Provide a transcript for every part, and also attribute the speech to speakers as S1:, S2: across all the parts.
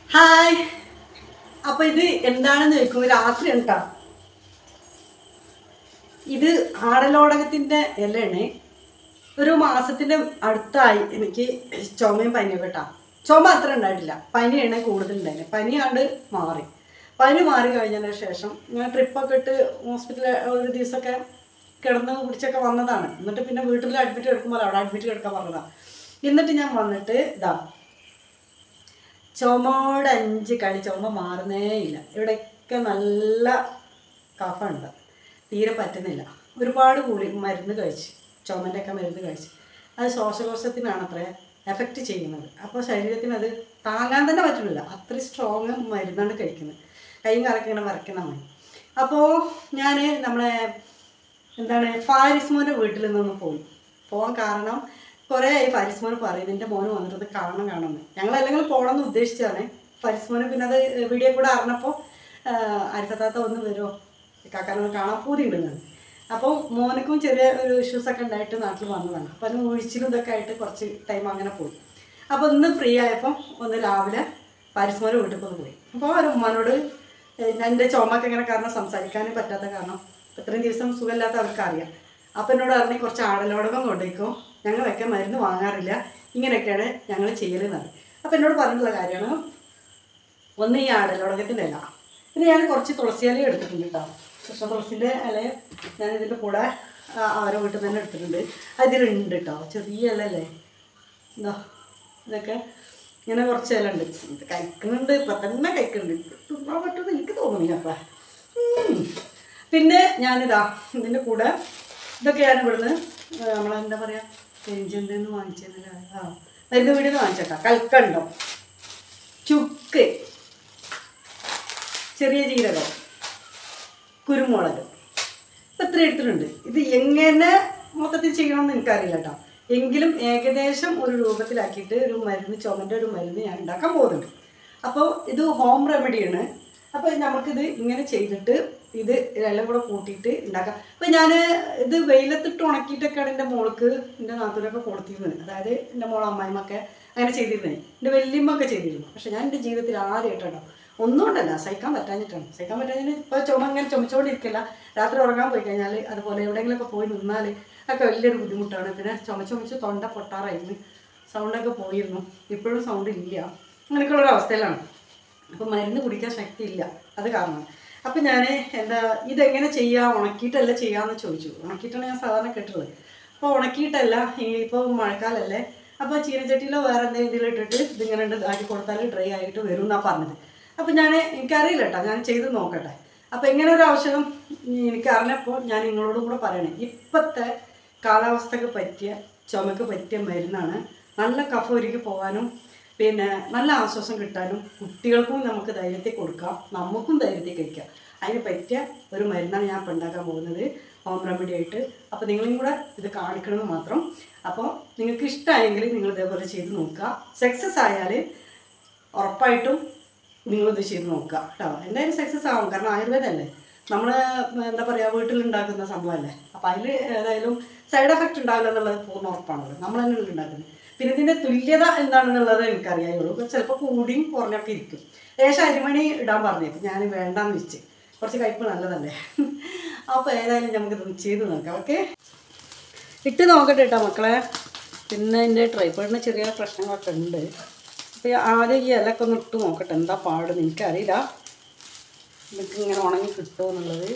S1: Hi അപ്പൊ ഇത് എന്താണെന്ന് ചോദിക്കുമ്പോൾ രാത്രി ഉണ്ടാ ഇത് ആടലോടകത്തിന്റെ ഇലയാണ് ഒരു മാസത്തിന്റെ അടുത്തായി എനിക്ക് ചുമയും പനിയും കേട്ടാ ചുമ അത്ര ഉണ്ടായിട്ടില്ല പനിയാണ് കൂടുതലുണ്ടായിരുന്നത് പനി കണ്ട് മാറി പനി മാറി കഴിഞ്ഞതിന് ശേഷം ഞാൻ ട്രിപ്പൊക്കെ ഇട്ട് ഹോസ്പിറ്റലിൽ ഒരു ദിവസമൊക്കെ കിടന്ന് പിടിച്ചൊക്കെ വന്നതാണ് എന്നിട്ട് പിന്നെ വീട്ടിൽ അഡ്മിറ്റ് എടുക്കുമ്പോൾ അവിടെ അഡ്മിറ്റ് എടുക്കാൻ പറഞ്ഞതാണ് എന്നിട്ട് ഞാൻ വന്നിട്ട് ഇതാ ചുമയോട് അഞ്ച് കളി ചുമ മാറുന്നേ ഇല്ല ഇവിടെയൊക്കെ നല്ല കഫുണ്ട് തീരെ പറ്റുന്നില്ല ഒരുപാട് ഗുളി മരുന്ന് കഴിച്ച് ചുമൻ്റെ ഒക്കെ മരുന്ന് കഴിച്ച് അത് ശ്വാസകോശത്തിനാണ് അത്ര എഫക്റ്റ് ചെയ്യുന്നത് അപ്പോൾ ശരീരത്തിന് അത് താങ്ങാൻ തന്നെ പറ്റുന്നില്ല അത്രയും സ്ട്രോങ് മരുന്നാണ് കഴിക്കുന്നത് കൈയും കാലൊക്കെ ഇങ്ങനെ വരയ്ക്കുന്ന മതി അപ്പോൾ ഞാൻ നമ്മളെ എന്താണ് ഫാരിസ് മോൻ്റെ വീട്ടിൽ നിന്നൊന്ന് പോയി പോകാൻ കാരണം കുറേ ആയി ഫാരിസ് മോൻ പറയും നിൻ്റെ മോന് വന്നിട്ട് ഇത് കാണണം കാണണമെന്ന് ഞങ്ങൾ അല്ലെങ്കിൽ പോകണമെന്ന് ഉദ്ദേശിച്ചതാണ് ഫാരിസ് മോന് പിന്നെ അത് വീഡിയോ കൂടെ അറിഞ്ഞപ്പോൾ അരിക്കത്താത്ത ഒന്ന് വരുമോ കാക്കാനൊന്ന് കാണാൻ പൂതി ഇടുന്നത് അപ്പോൾ മോനക്കും ചെറിയ ഒരു ഇഷ്യൂസൊക്കെ ഉണ്ടായിട്ട് നാട്ടിൽ വന്നതാണ് അപ്പോൾ അതിന് ഒഴിച്ചിലും ഇതൊക്കെ ആയിട്ട് കുറച്ച് ടൈം അങ്ങനെ പോയി അപ്പോൾ ഇന്ന് ഫ്രീ ആയപ്പോൾ ഒന്ന് രാവിലെ ഫാരിസ് മോനെ വീട്ടിൽ ഒന്ന് പോയി അപ്പോൾ ഒരു ഉമ്മാനോട് എൻ്റെ ചുമക്ക് ഇങ്ങനെ കാരണം സംസാരിക്കാനും പറ്റാത്ത കാരണം ഇത്രയും ദിവസം സുഖമില്ലാത്ത അവർക്ക് അറിയാം അപ്പം എന്നോട് പറഞ്ഞ് കുറച്ച് ആടലോടകം കൊണ്ടേക്കോ ഞങ്ങളൊക്കെ മരുന്ന് വാങ്ങാറില്ല ഇങ്ങനെയൊക്കെയാണ് ഞങ്ങൾ ചെയ്യലെന്നത് അപ്പം എന്നോട് പറഞ്ഞിട്ടുള്ള കാര്യമാണ് ഒന്ന് ഈ ആടലോടകത്തിൻ്റെ ഇല പിന്നെ ഞാൻ കുറച്ച് തുളസി ഇല എടുത്തിട്ടുണ്ട് കേട്ടോ കൃഷ്ണ തുളസിൻ്റെ ഇല ഞാൻ ഇതിൻ്റെ കൂടെ ആ, അവരെ വീട്ടിൽ തന്നെ എടുത്തിട്ടുണ്ട് അതിലുണ്ട് കേട്ടോ ചെറിയ ഇല അല്ലേ എന്താ ഇതൊക്കെ ഇങ്ങനെ കുറച്ച് ഇല ഉണ്ട് ഇത് കഴിക്കുന്നുണ്ട് ഇപ്പം തന്നെ കഴിക്കുന്നുണ്ട് തിന്നാൻ പറ്റുമെന്ന് എനിക്ക് തോന്നുന്നില്ല അപ്പം പിന്നെ ഞാനിതാ ഇതിൻ്റെ കൂടെ ഇതൊക്കെ ഞാൻ ഇവിടുന്ന് നമ്മളെന്താ പറയുക പെഞ്ചെന്തെന്ന് വാങ്ങിച്ചതില്ല ആ മരുന്ന് വീടിൽ നിന്ന് വാങ്ങിച്ചേട്ടാ കൽക്കണ്ടം ചുക്ക് ചെറിയ ജീരകം കുരുമുളക് ഇപ്പം ഇത്ര എടുത്തിട്ടുണ്ട് ഇത് എങ്ങനെ മൊത്തത്തിൽ ചെയ്യണമെന്ന് എനിക്കറിയില്ല കേട്ടോ എങ്കിലും ഏകദേശം ഒരു രൂപത്തിലാക്കിയിട്ട് ഒരു മരുന്ന് ചുമൻ്റെ ഒരു മരുന്ന് ഞാൻ ഉണ്ടാക്കാൻ പോകുന്നുണ്ട് അപ്പോൾ ഇത് ഹോം റെമഡിയാണ് അപ്പോൾ നമുക്കിത് ഇങ്ങനെ ചെയ്തിട്ട് ഇത് എല്ലാം കൂടെ കൂട്ടിയിട്ട് ഉണ്ടാക്കാം അപ്പോൾ ഞാൻ ഇത് വെയിലത്തിട്ട് ഉണക്കിയിട്ടൊക്കെയാണ് എൻ്റെ മോൾക്ക് എൻ്റെ നാത്തൂരൊക്കെ കൊടുത്തിരുന്നത് അതായത് എൻ്റെ മോൾ അമ്മായിമൊക്കെ അങ്ങനെ ചെയ്തിരുന്നത് എൻ്റെ വല്യമ്മൊക്കെ ചെയ്തിരുന്നു പക്ഷേ ഞാൻ എൻ്റെ ജീവിതത്തിൽ ആദ്യമായിട്ടാണോ ഒന്നും കൊണ്ടല്ല സഹിക്കാൻ പറ്റാഞ്ഞിട്ടാണ് സഹിക്കാൻ പറ്റാഞ്ഞിട്ട് ഇപ്പോൾ ചുമ ഇങ്ങനെ ചുമച്ചുകൊണ്ടിരിക്കില്ല രാത്രി ഉറങ്ങാൻ പോയി കഴിഞ്ഞാൽ അതുപോലെ എവിടെയെങ്കിലുമൊക്കെ പോയി നിന്നാൽ ഒക്കെ വലിയൊരു ബുദ്ധിമുട്ടാണ് പിന്നെ ചുമച്ച് ചുമച്ച് തൊണ്ട പൊട്ടാറായിരുന്നു സൗണ്ടൊക്കെ പോയിരുന്നു ഇപ്പോഴും സൗണ്ട് ഇല്ല അങ്ങനെയൊക്കെയുള്ളൊരു അവസ്ഥയിലാണ് അപ്പോൾ മരുന്ന് കുടിക്കാൻ ശക്തിയില്ല അത് കാരണം അപ്പം ഞാൻ എന്താ ഇതെങ്ങനെ ചെയ്യാം ഉണക്കിയിട്ടല്ല ചെയ്യാമെന്ന് ചോദിച്ചു ഉണക്കിയിട്ടാണ് ഞാൻ സാധാരണ കേട്ടുള്ളത് അപ്പോൾ ഉണക്കിയിട്ടല്ല ഈ ഇപ്പോൾ മഴക്കാലല്ലേ അപ്പോൾ ചീനച്ചട്ടിയിലോ വേറെ എന്തെങ്കിലും ഇട്ടിട്ട് ഇതിങ്ങനെ ഉണ്ട് ആക്കി കൊടുത്താൽ ഡ്രൈ ആയിട്ട് വരും എന്നാണ് പറഞ്ഞത് അപ്പം ഞാൻ എനിക്കറിയില്ല കേട്ടോ ഞാൻ ചെയ്ത് നോക്കട്ടെ അപ്പോൾ ഇങ്ങനെ ഒരു ഔഷധം എനിക്ക് അറിഞ്ഞപ്പോൾ ഞാൻ നിങ്ങളോടും കൂടെ പറയണേ ഇപ്പോഴത്തെ കാലാവസ്ഥക്ക് പറ്റിയ ചുമക്ക് പറ്റിയ മരുന്നാണ് നല്ല കഫ ഒരുക്കി പോകാനും പിന്നെ നല്ല ആശ്വാസം കിട്ടാനും കുട്ടികൾക്കും നമുക്ക് ധൈര്യത്തിൽ കൊടുക്കാം നമുക്കും ധൈര്യത്തിൽ കഴിക്കാം അതിന് പറ്റിയ ഒരു മരുന്നാണ് ഞാൻ ഇപ്പോൾ ഉണ്ടാക്കാൻ പോകുന്നത് ഹോം റെമഡി ആയിട്ട് അപ്പോൾ നിങ്ങളും കൂടെ ഇത് കാണിക്കണമെന്ന് മാത്രം അപ്പോൾ നിങ്ങൾക്ക് ഇഷ്ടമായെങ്കിൽ നിങ്ങൾ ഇതേപോലെ ചെയ്ത് നോക്കുക സക്സസ് ആയാൽ ഉറപ്പായിട്ടും നിങ്ങളിത് ചെയ്ത് നോക്കുക കേട്ടോ എന്തായാലും സക്സസ് ആവും കാരണം ആയുർവേദമല്ലേ നമ്മൾ എന്താ പറയുക വീട്ടിലുണ്ടാക്കുന്ന സംഭവമല്ലേ അപ്പോൾ അതിൽ ഏതായാലും സൈഡ് എഫക്റ്റ് ഉണ്ടാവില്ല എന്നുള്ളത് പൂർണ്ണ ഉറപ്പാണല്ലോ നമ്മൾ തന്നെ ഉണ്ടാക്കുന്നത് പിന്നെ ഇതിൻ്റെ തുല്യത എന്താണെന്നുള്ളത് എനിക്കറിയാവുള്ളൂ ചിലപ്പോൾ കൂടിയും കുറഞ്ഞൊക്കെ ഇരിക്കും ലേശം അരിമണി ഇടാൻ പറഞ്ഞേക്കും ഞാൻ വേണ്ടാന്ന് വെച്ച് കുറച്ച് കയ്പ്പ് നല്ലതല്ലേ അപ്പോൾ ഏതായാലും നമുക്കിത് ചെയ്ത് നോക്കാം ഓക്കെ ഇട്ട് നോക്കട്ടെ കേട്ടോ മക്കളെ പിന്നെ എൻ്റെ ട്രൈപ്പോഡിന് ചെറിയ പ്രശ്നങ്ങളൊക്കെ ഉണ്ട് അപ്പോൾ ആദ്യം ഈ ഇലക്കെ ഒന്ന് ഇട്ട് നോക്കട്ടെ എന്താ പാടെന്ന് എനിക്കറിയില്ല എനിക്ക് ഇങ്ങനെ ഉണങ്ങി കിട്ടുമോ എന്നുള്ളത്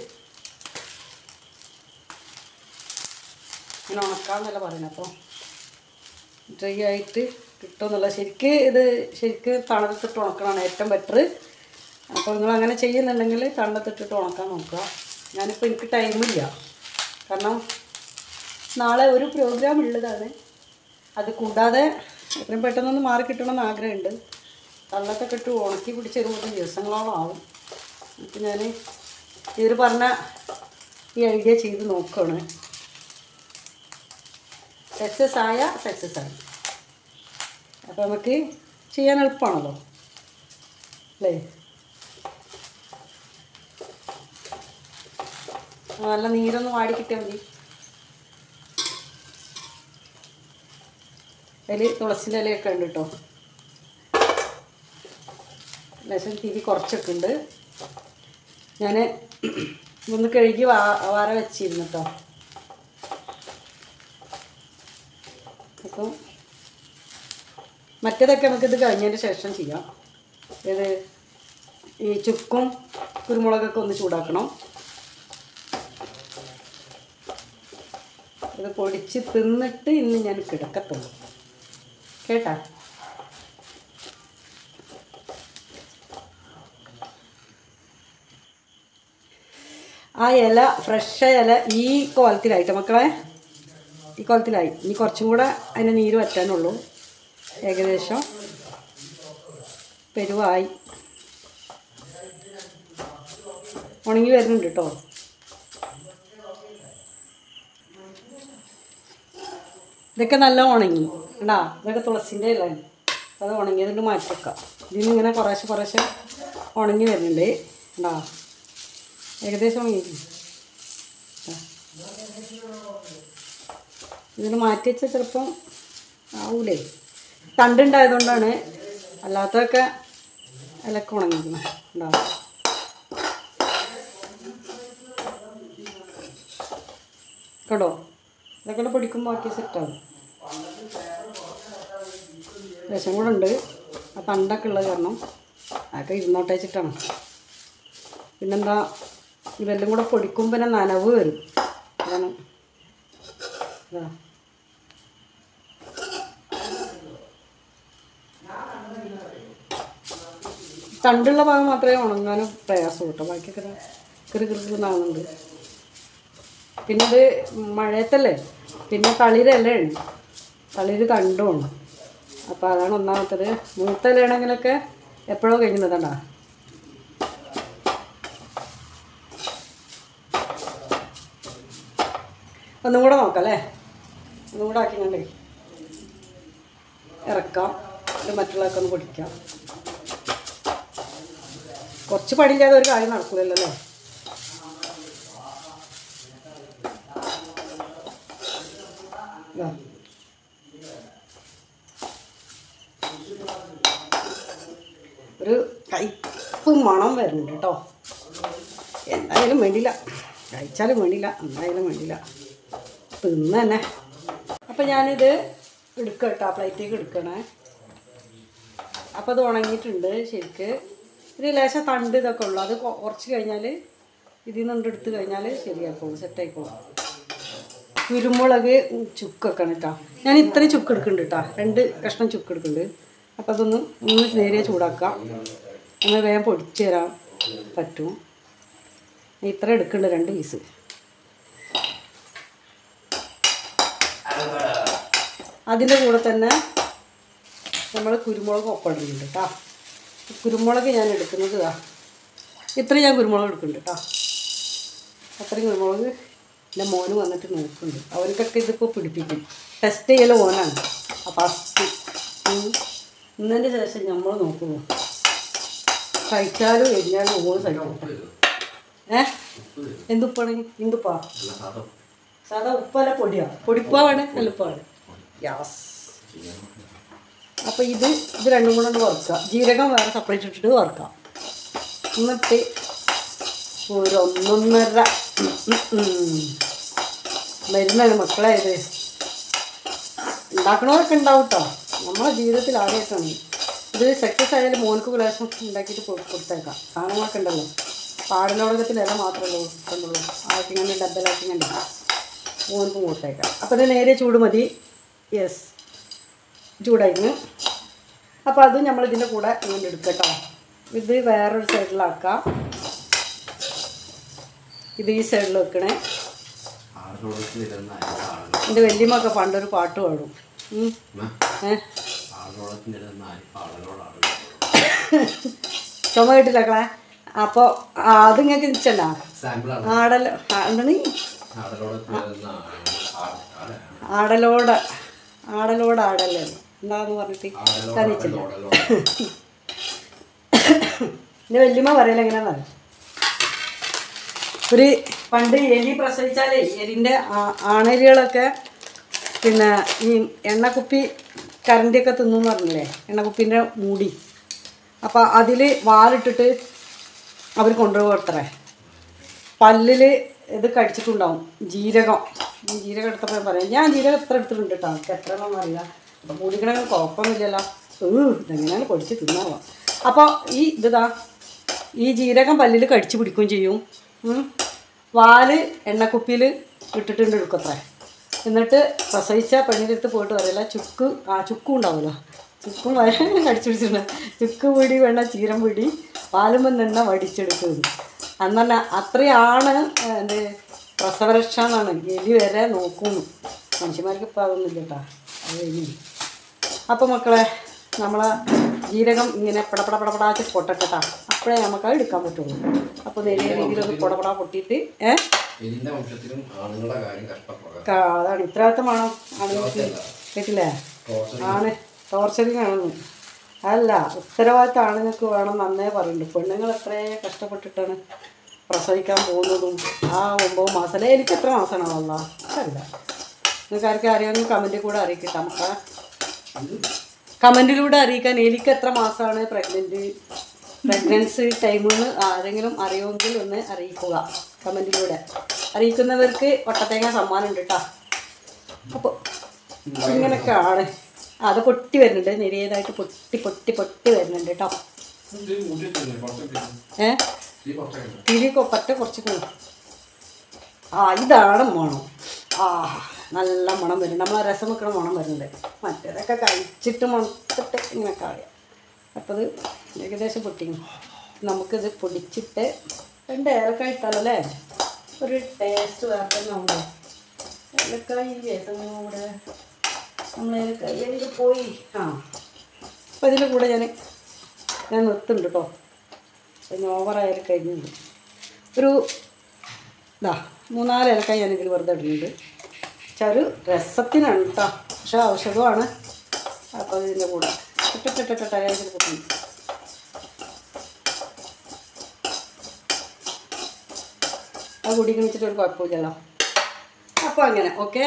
S1: ഇങ്ങനെ ഉണക്കാമെന്നല്ല പറയുന്നത് അപ്പോൾ ഡ്രൈ ആയിട്ട് കിട്ടുമെന്നുള്ളത് ശരിക്ക് ഇത് ശരിക്ക് തണുത്തിട്ട് ഉണക്കണമാണ് ഏറ്റവും ബെറ്റർ അപ്പോൾ നിങ്ങൾ അങ്ങനെ ചെയ്യുന്നുണ്ടെങ്കിൽ തണുത്തിട്ടിട്ട് ഉണക്കാൻ നോക്കുക ഞാനിപ്പോൾ എനിക്ക് ടൈമില്ല കാരണം നാളെ ഒരു പ്രോഗ്രാം ഉള്ളതാണ് അത് കൂടാതെ എത്രയും പെട്ടെന്നൊന്ന് മാറി കിട്ടണമെന്ന് ആഗ്രഹമുണ്ട് വെള്ളമൊക്കെ ഇട്ട് ഉണക്കി പിടിച്ച് ഒരു ദിവസങ്ങളോളം ആവും അപ്പോൾ ഞാൻ ഇതിൽ പറഞ്ഞ ഈ ഐഡിയ ചെയ്ത് നോക്കുകയാണ് സക്സസ് ആയ സക്സസ് ആയി അപ്പോൾ നമുക്ക് ചെയ്യാൻ എളുപ്പമാണല്ലോ അല്ലേ ആ, നല്ല നീരൊന്ന് വാടി കിട്ടിയാൽ മതി അതിൽ തുളസിൻ്റെ ഇലയൊക്കെ ഉണ്ട് കേട്ടോ ലേശം തിരി കുറച്ചിട്ടുണ്ട് ഞാൻ ഒന്ന് കഴുകി വാ വാര വെച്ചിരുന്നു കേട്ടോ അപ്പം മറ്റേതൊക്കെ നമുക്കിത് കഴിഞ്ഞതിന് ശേഷം ചെയ്യാം ഇത് ഈ ചുക്കും കുരുമുളകൊക്കെ ഒന്ന് ചൂടാക്കണം ഇത് പൊടിച്ച് തിന്നിട്ട് ഇന്ന് ഞാൻ കിടക്കത്തുള്ളൂ കേട്ടാ ആ ഇല ഫ്രഷ് ഇല ഈ കോലത്തിലായിട്ട് മക്കളെ ഈ കോലത്തിലായി ഇനി കുറച്ചും കൂടെ അതിന് നീര് വറ്റാനുള്ളൂ ഏകദേശം പെരുവായി ഉണങ്ങി വരുന്നുണ്ട് കേട്ടോ ഇതൊക്കെ നല്ല ഉണങ്ങി കണ്ടാ ഇതൊക്കെ തുളസിൻ്റെ ഇലാണ് അത് ഉണങ്ങിയതുകൊണ്ട് മാറ്റി വെക്കാം ഇതിന് ഇങ്ങനെ കുറേശ്ശെ കുറേശ്ശെ ഉണങ്ങി വരുന്നുണ്ട് കണ്ടാ ഏകദേശം ഉണങ്ങി ഇതിന് മാറ്റി വെച്ചാൽ ചിലപ്പം ആവൂലേ തണ്ടുണ്ടായതുകൊണ്ടാണ് അല്ലാത്തതൊക്കെ ഇലക്കെ ഉണങ്ങിയിരിക്കുന്നത് ഉണ്ടാവും കേട്ടോ ഇതൊക്കെ പൊടിക്കുമ്പോൾ ബാക്കി സെറ്റാവും രസം കൂടെ ഉണ്ട് ആ തണ്ടൊക്കെ ഉള്ളത് കാരണം അതൊക്കെ ഇരുന്നോട്ടെ വെച്ചിട്ടാണ് പിന്നെന്താ ഇതെല്ലാം കൂടെ പൊടിക്കുമ്പോൾ പിന്നെ നനവ് വരും അതാണ് ഇതാ തണ്ടുള്ള ഭാഗം മാത്രമേ ഉണങ്ങാനും പ്രയാസം കിട്ടും ബാക്കിയൊക്കെ ദാ കിറു കിറുന്നാകുന്നുണ്ട് പിന്നെ ഇത് മഴയത്തല്ലേ പിന്നെ തളിരല്ലാണ് തളിര് തണ്ടുമാണ് അപ്പോൾ അതാണ് ഒന്നാമത്തത് മൂത്തലയാണെങ്കിലൊക്കെ എപ്പോഴോ കഴിഞ്ഞതണ്ടാ ഒന്നും കൂടെ നോക്കാം അല്ലേ ഒന്നും കൂടെ ആക്കി കണ്ടേ ഇറക്കാം ഇത് മറ്റുള്ളതൊക്കെ ഒന്ന് പൊടിക്കാം കുറച്ച് പണിയില്ലാതെ ഒരു കാര്യം നടക്കില്ലല്ലോ അല്ലേ ഇതാ. ഒരു കയ്പ്പ് മണം വരുന്നുണ്ട് കേട്ടോ എന്തായാലും വേണ്ടില്ല കഴിച്ചാലും വേണ്ടില്ല എന്തായാലും വേണ്ടില്ല തിന്ന് തന്നെ അപ്പം ഞാനിത് എടുക്കാം കേട്ടോ പ്ലേറ്റേക്ക് എടുക്കണേ അപ്പോൾ അത് ഉണങ്ങിയിട്ടുണ്ട് ശരിക്ക് ഇത് ലേശം തണ്ട് ഇതൊക്കെ ഉള്ളു അത് കൊ- കുറച്ച് കഴിഞ്ഞാൽ ഇതിൽ നിന്ന് എടുത്ത് കഴിഞ്ഞാൽ ശരിയാക്കോളും സെറ്റായിക്കോളും കുരുമുളക് ചുക്കൊക്കെ ആണ് കേട്ടോ ഞാൻ ഇത്രയും ചുക്ക് എടുക്കുന്നുണ്ട് കേട്ടോ രണ്ട് കഷ്ണം ചുക്ക് എടുക്കുന്നുണ്ട് അപ്പോൾ അതൊന്ന് ഒന്ന് നേരെ ചൂടാക്കാം നമ്മൾ വേഗം പൊടിച്ച് തരാൻ പറ്റും ഞാൻ ഇത്ര എടുക്കുന്നുണ്ട് രണ്ട് പീസ് അതിൻ്റെ കൂടെ തന്നെ നമ്മൾ കുരുമുളക് ഒപ്പിടുന്നുണ്ട് കേട്ടോ കുരുമുളക് ഞാൻ എടുക്കുന്നത് ഇതാ ഇത്രയും ഞാൻ കുരുമുളക് എടുക്കുന്നുണ്ട് കേട്ടോ അത്രയും കുരുമുളക് എൻ്റെ മോന് വന്നിട്ട് നോക്കുന്നുണ്ട് അവർക്കൊക്കെ ഇതിപ്പോൾ പിടിപ്പിക്കും ടെസ്റ്റ് ചെയ്യൽ മോനാണ് ആ ഫസ്റ്റ് ഇന്നതിൻ്റെ ശേഷം നമ്മൾ നോക്കുന്നു കഴിച്ചാലും എരിഞ്ഞാലും ഓണ് സഹിക്കും ഏ എന്തുപ്പാണ് എന്തുപ്പാ സാധാ ഉപ്പല്ല പൊടിയാ പൊടിപ്പാവാണ് കല്ലുപ്പാണ് യാസ് അപ്പോൾ ഇത് ഇത് രണ്ടും കൂടെ ഒന്ന് വറുക്കുക ജീരകം വേറെ സെപ്പറേറ്റ് ഇട്ടിട്ട് വറുക്കാം എന്നിട്ട് ഒരു ഒന്നൊന്നര ഉം, ഉം, ഉം. മരുന്നാണ് മക്കളെ ഇത് ഉണ്ടാക്കണവരൊക്കെ ഉണ്ടാവും കേട്ടോ നമ്മളെ ജീവിതത്തിൽ ആദ്യമായിട്ടാണ് ഇത് സക്സസ് ആയാലും മോനക്ക് പ്രാവശ്യം ഉണ്ടാക്കിയിട്ട് കൊടു- കൊടുത്തേക്കാം സാധനങ്ങളൊക്കെ ഉണ്ടല്ലോ പാടലോടകത്തിൽ ഇല മാത്രമല്ലോ കണ്ടുള്ളൂ ആക്കി കണ്ട് ഡബലാക്കി കണ്ട് മോനക്കും കൊടുത്തേക്കാം അപ്പോൾ ഇത് നേരെ ചൂട് മതി യെസ് ചൂടായിരുന്നു അപ്പോൾ അതും നമ്മൾ ഇതിൻ്റെ കൂടെ ഇങ്ങനെ എടുക്കട്ടോ ഇത് വേറൊരു സൈഡിലാക്കാം ഇത് ഈ സൈഡിൽ വെക്കണേ എൻ്റെ വല്യമ്മൊക്കെ പണ്ടൊരു പാട്ട് പാടും ഉം. ഏ ചുമ കിട്ടില്ല കളെ അപ്പോൾ അത് നിങ്ങൾക്ക് നിച്ചണ്ട ആടല ആ, എന്താണ് ആടലോട് ആടലോട് ആടല്ലേ എന്താന്ന് പറഞ്ഞിട്ട് തനിച്ചില്ല എൻ്റെ വല്യമ്മ പറയല എങ്ങനെയാണെന്ന് ഒരു പണ്ട് എലി പ്രസവിച്ചാലേ എലിൻ്റെ ആണലികളൊക്കെ പിന്നെ ഈ എണ്ണക്കുപ്പി കറണ്ടിയൊക്കെ തിന്നു പറഞ്ഞില്ലേ എണ്ണക്കുപ്പീൻ്റെ മൂടി അപ്പോൾ അതിൽ വാലിട്ടിട്ട് അവർ കൊണ്ടുപോകത്രേ പല്ലിൽ ഇത് കടിച്ചിട്ടുണ്ടാവും ജീരകം ഈ ജീരകം എടുത്തപ്പോൾ പറയാം ഞാൻ ജീരകം എത്ര എടുത്തിട്ടുണ്ട് കേട്ടോ എനിക്ക് എത്ര എണ്ണം അറിയില്ല അപ്പം മൂടിക്കണ കുഴപ്പമൊന്നുമില്ലല്ലോ ഏ ഇതെങ്ങനെയാണ് പൊടിച്ച് തിന്നാവാ അപ്പോൾ ഈ ഇതാ ഈ ജീരകം പല്ലിൽ കടിച്ച് പിടിക്കുകയും ചെയ്യും ഉം. വാല് എണ്ണക്കുപ്പിയിൽ ഇട്ടിട്ടുണ്ട് എടുക്കത്രേ എന്നിട്ട് പ്രസവിച്ച പെണ്ണിൻ്റെ പോയിട്ട് പറയില്ല ചുക്ക് ആ ചുക്കും ഉണ്ടാവുമല്ലോ ചുക്കും വയറിന് കടിച്ചു പിടിച്ചിട്ടുണ്ട് ചുക്ക് പിടി വേണ്ട ചീരം പിടി പാലുമ്പം തന്നെ വടിച്ചെടുക്കുന്നത് അന്നല്ല അത്രയാണ് എൻ്റെ പ്രസവരക്ഷ എന്നാണ് എലി വരെ നോക്കുന്നു മനുഷ്യന്മാർക്ക് ഇപ്പോൾ അതൊന്നും ഇല്ല കേട്ടോ അത് കഴിഞ്ഞു അപ്പോൾ മക്കളെ നമ്മളെ ജീരകം ഇങ്ങനെ പടപട പടപടാച്ച് പൊട്ടട്ടാ അപ്പോഴേ നമുക്ക് അത് എടുക്കാൻ പറ്റുള്ളൂ അപ്പോൾ നേരിയ രീതിയിൽ ഒന്ന് പടപട പൊട്ടിയിട്ട് ഏ
S2: എലിന്റെ വംശത്തിലും ആണുങ്ങളുടെ കാര്യം കഷ്ടപ്പെടാം
S1: ക- അതാണ് ഇത്രയാത്തമാണോ ആണുങ്ങൾക്ക് കേട്ടില്ലേ
S2: ടോർച്ചർ
S1: ആണ് ടോർച്ചറിങ് ആണെന്ന് അല്ല ഉത്തരവാദിത്തം ആണുങ്ങൾക്ക് വേണം നന്നേ പറയുന്നുണ്ട് പെണ്ണുങ്ങൾ എത്രയേ കഷ്ടപ്പെട്ടിട്ടാണ് പ്രസവിക്കാൻ പോകുന്നതും ആ ഒമ്പത് മാസം അല്ലെ എനിക്ക് എത്ര മാസമാണോ അല്ല അല്ല നിങ്ങൾക്ക് ആർക്കും അറിയാമെങ്കിൽ കമൻറ്റിൽ കൂടെ അറിയിക്കട്ടെ നമുക്ക് കമൻറ്റിലൂടെ അറിയിക്കാൻ എനിക്ക് എത്ര മാസമാണ് പ്രഗ്നൻറ്റ് പ്രഗ്നൻസി ടൈമെന്ന് ആരെങ്കിലും അറിയുമെങ്കിൽ ഒന്ന് അറിയിക്കുക കമൻറ്റിലൂടെ അറിയിക്കുന്നവർക്ക് വട്ടത്തേങ്ങ സമ്മാനം ഉണ്ട് കേട്ടോ അപ്പോൾ ഇങ്ങനെയൊക്കെയാണ് അത് പൊട്ടി വരുന്നുണ്ട് നിരയതായിട്ട് പൊട്ടി പൊട്ടി പൊട്ടി വരുന്നുണ്ട് കേട്ടോ ഏ തിരി പറ്റ കുറച്ച് കൂടി ആ ഇതാണ് മണം ആ നല്ല മണം വരുന്നുണ്ട് നമ്മൾ രസം വെക്കണ മണം വരുന്നുണ്ട് മറ്റേതൊക്കെ കഴിച്ചിട്ട് മണത്തിട്ട് ഇങ്ങനെയൊക്കെ അറിയാം അപ്പോൾ ഇത് ഏകദേശം പൊട്ടിങ്ങി നമുക്കിത് പൊടിച്ചിട്ട് രണ്ട് ഏലക്കായ ഇട്ടാലല്ലേ ഒരു ടേസ്റ്റ് വേറെ തന്നെ ഉണ്ടോ ഏലക്കായ രസം കൂടെ നമ്മൾ ഏലക്കായ പോയി ആ അപ്പോൾ ഇതിൻ്റെ കൂടെ ഞാൻ ഞാൻ നിർത്തുന്നുണ്ട് കേട്ടോ പിന്നെ ഓവറായാലും കഴിഞ്ഞില്ല ഒരു ഇതാ മൂന്നാല് ഏലക്കായ ഞാൻ ഇതിൽ വെറുതെ ഇടുന്നുണ്ട് പക്ഷെ ഒരു രസത്തിനാണ് കേട്ടോ പക്ഷെ ഔഷധമാണ് അപ്പോൾ ഇതിൻ്റെ കൂടെ ഇട്ടിട്ടിട്ടിട്ടിട്ട് പൊട്ടുന്നു അത് കുടിക്കുന്ന വെച്ചിട്ട് ഒരു കുഴപ്പമില്ലല്ലോ അപ്പോൾ അങ്ങനെ ഓക്കെ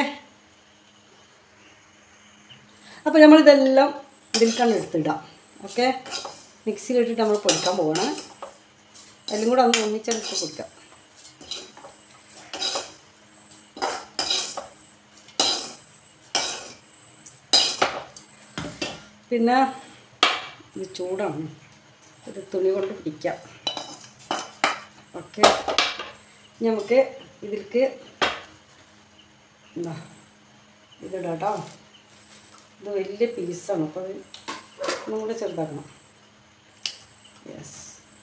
S1: അപ്പോൾ നമ്മളിതെല്ലാം ഇതിൽക്കാണ് എടുത്തിടാം ഓക്കെ മിക്സിയിലിട്ടിട്ട് നമ്മൾ പൊടിക്കാൻ പോകണം എല്ലാം കൂടെ ഒന്ന് ഒന്നിച്ചെടുത്ത് പൊടിക്കാം പിന്നെ ഇത് ചൂടാണ് ഒരു തുണി കൊണ്ട് പിടിക്കാം ഓക്കെ നമുക്ക് ഇതിലേക്ക് എന്താ ഇതിടാം കേട്ടോ ഇത് വലിയ പീസാണ് അപ്പോൾ അത് ഒന്നും കൂടെ ചെറുതാക്കണം യെസ്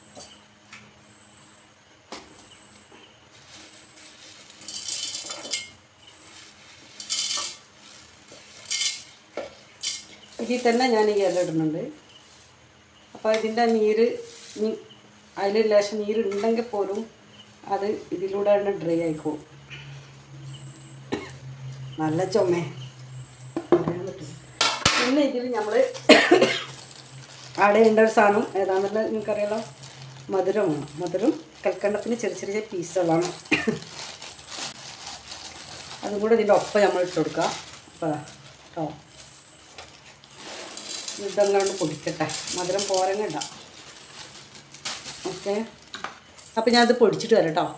S1: ഇതിൽ തന്നെ ഞാൻ ഈ ഇല ഇടുന്നുണ്ട് അപ്പോൾ ഇതിൻ്റെ നീര് ഇനി അതിൽ ലേശം നീരുണ്ടെങ്കിൽ പോലും അത് ഇതിലൂടെ തന്നെ ഡ്രൈ ആയിക്കോളും നല്ല ചുമ പറയാൻ പറ്റും പിന്നെ ഇതിൽ നമ്മൾ ആഡ് ചെയ്യേണ്ട ഒരു സാധനം ഏതാണെന്നുള്ളത് നിങ്ങൾക്കറിയാലോ മധുരമാണ് മധുരം കൽക്കണ്ടത്തിന് ചെറിയ ചെറിയ പീസുകളാണ് അതും കൂടെ ഇതിൻ്റെ ഒപ്പം നമ്മൾ ഇട്ട് കൊടുക്കുക അപ്പോൾ കേട്ടോ ഇതങ്ങാണ്ട് പൊടിക്കട്ടെ മധുരം പോരങ്ങണ്ട ഓക്കെ അപ്പം ഞാനത് പൊടിച്ചിട്ട് വരാം കേട്ടോ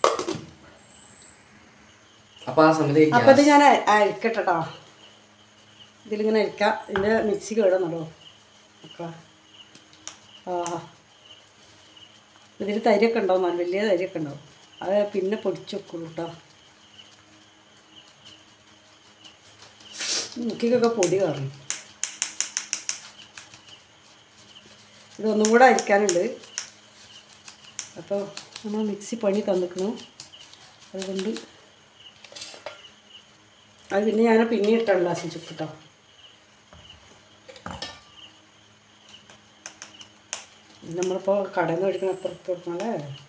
S2: അപ്പൊ ആ സമയത്ത് ഈ
S1: അപ്പം ഇത് ഞാൻ അ- അരിക്കട്ടെ കേട്ടോ ഇതിലിങ്ങനെ അരിക്കാം ഇതിൻ്റെ മിക്സി കേടുന്നുണ്ടോ ഒക്കെ ആ ഇതിൽ തരിയൊക്കെ ഉണ്ടാവും നല്ല വലിയ തരിയൊക്കെ ഉണ്ടാവും അത് പിന്നെ പൊടിച്ച് വെക്കുള്ളൂ കേട്ടോ മുക്കിക്കൊക്കെ പൊടി കയറും ഇതൊന്നും കൂടെ അരിക്കാനുണ്ട് അപ്പോൾ നമ്മൾ മിക്സി പണി തന്നിക്കണം അതുകൊണ്ട് അത് പിന്നെ ഞാൻ പിന്നെ ഇട്ടുള്ള ചുക്കിട്ടോ നമ്മളിപ്പോൾ കടയിൽ നിന്ന് മേടിക്കുന്ന അത്ര ഇട്ട് കൊടുക്കണല്ലേ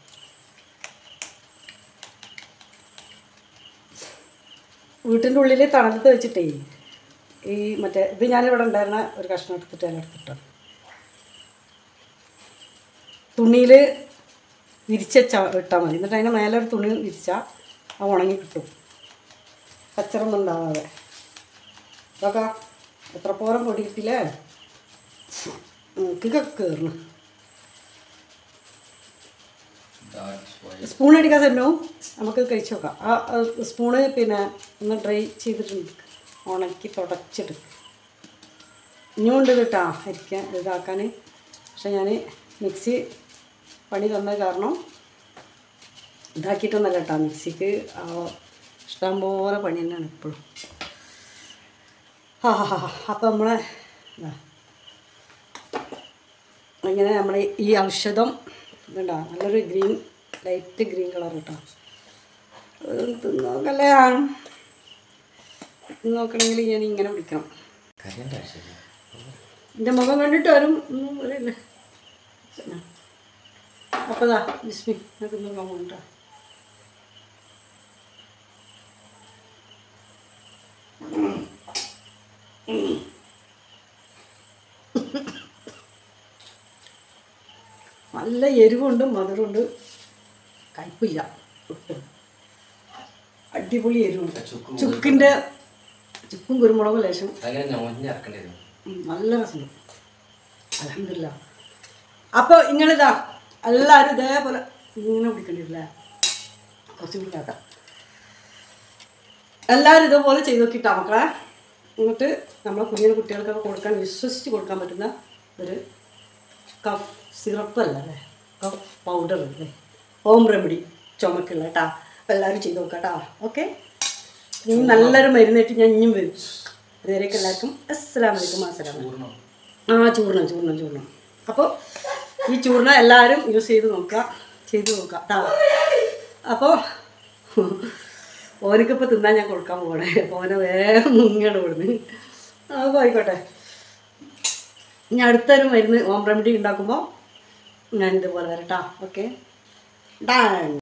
S1: വീട്ടിൻ്റെ ഉള്ളിൽ തണലത്ത് വെച്ചിട്ടേ ഈ മറ്റേ ഇത് ഞാനിവിടെ ഉണ്ടായിരുന്ന ഒരു കഷ്ണം എടുത്തിട്ട് അതിൽ എടുത്തിട്ടോ തുണിയിൽ വിരിച്ച ഇട്ടാൽ മതി എന്നിട്ട് അതിൻ്റെ മേലെ ഒരു തുണി വിരിച്ചാൽ അത് ഉണങ്ങി കിട്ടും കച്ചറൊന്നും ഉണ്ടാവാതെ ഇതൊക്കെ എത്ര പോരം പൊടി കിട്ടില്ലേ മൂക്കിക്കൊക്കെ കയറണം
S2: That's why.
S1: സ്പൂൺ അടിക്കാൻ തരണോ നമുക്ക് കഴിച്ചു നോക്കാം ആ ആ സ്പൂണ് പിന്നെ ഒന്ന് ഡ്രൈ ചെയ്തിട്ടുണ്ട് ഉണക്കി തുടച്ചിട്ട് ഇനിയും ഉണ്ട് കേട്ടോ അരിക്കാൻ ഇതാക്കാൻ പക്ഷെ ഞാൻ മിക്സി പണി തന്ന കാരണം ഇതാക്കിയിട്ടൊന്നല്ല കേട്ടോ മിക്സിക്ക് ആ ഇഷ്ടംപോലെ പണി തന്നെയാണ് ഇപ്പോഴും ആ ഹാ ഹാ അപ്പോൾ നമ്മളെ ഇതാ ഇങ്ങനെ നമ്മൾ ഈ ഔഷധം ഇതുണ്ടോ നല്ലൊരു ഗ്രീൻ ലൈറ്റ് ഗ്രീൻ കളർ കേട്ടോ തിന്നോക്കല്ലേ നോക്കണമെങ്കിൽ ഞാൻ ഇങ്ങനെ പിടിക്കണം
S2: കരയേണ്ട ആവശ്യമില്ല
S1: എൻ്റെ മുഖം കണ്ടിട്ട് ആരും ഒന്നും പറയില്ല അപ്പോൾ ദാ ബിസ്മി നമുക്ക് നോക്കാൻ പോകണ്ട നല്ല എരിവുണ്ട് മധുരമുണ്ട് കയ്പില്ല ഒട്ടും അടിപൊളി എരിവുണ്ട്
S2: ചുക്കും
S1: ചുക്കിൻ്റെ ചുക്കും കുരുമുളകും ലേശം
S2: അങ്ങനെ ഞൊഞ്ഞിറക്കേണ്ടിയിരുന്നു
S1: ഉം, നല്ല രസമുണ്ട് അലഹമില്ല അപ്പോൾ ഇങ്ങളിതാ എല്ലാവരും ഇതേപോലെ ഇങ്ങനെ പിടിക്കണ്ടില്ലേ കുറച്ചും കൂടി ആക്കാം എല്ലാവരും ഇതേപോലെ ചെയ്ത് നോക്കിയിട്ടാ മക്കളെ എന്നിട്ട് നമ്മളെ കുഞ്ഞിന് കുട്ടികൾക്കൊക്കെ കൊടുക്കാൻ വിശ്വസിച്ച് കൊടുക്കാൻ പറ്റുന്ന ഒരു കഫ് സിറപ്പ് അല്ല അല്ലേ കഫ് പൗഡർ അല്ലേ ഹോം റെമഡി ചുമക്കുള്ള കേട്ടാ അപ്പോൾ എല്ലാവരും ചെയ്ത് നോക്കാം കേട്ടോ ഓക്കെ ഇനി നല്ലൊരു മരുന്നായിട്ട് ഞാൻ ഇനിയും വരും അതുവരേക്കും എല്ലാവർക്കും അസ്സലാം വലൈക്കും അസ്സലാം
S2: പൂർണ്ണം
S1: ആ ചൂർണം ചൂർണം ചൂർണം അപ്പോൾ ഈ ചൂർണം എല്ലാവരും യൂസ് ചെയ്ത് നോക്കുക ചെയ്ത് നോക്കുക കേട്ടോ അപ്പോൾ ഓനക്കിപ്പോൾ തിന്നാൻ ഞാൻ കൊടുക്കാൻ പോകണേ അപ്പോൾ ഓനെ വേഗം മുങ്ങണം ഇവിടുന്ന് അപ്പോൾ ആയിക്കോട്ടെ ഇനി അടുത്തൊരു മരുന്ന് ഹോം റെമഡി ഉണ്ടാക്കുമ്പോൾ ഞാൻ ഇതുപോലെ വരട്ടാ ഓക്കെ ഡാൻ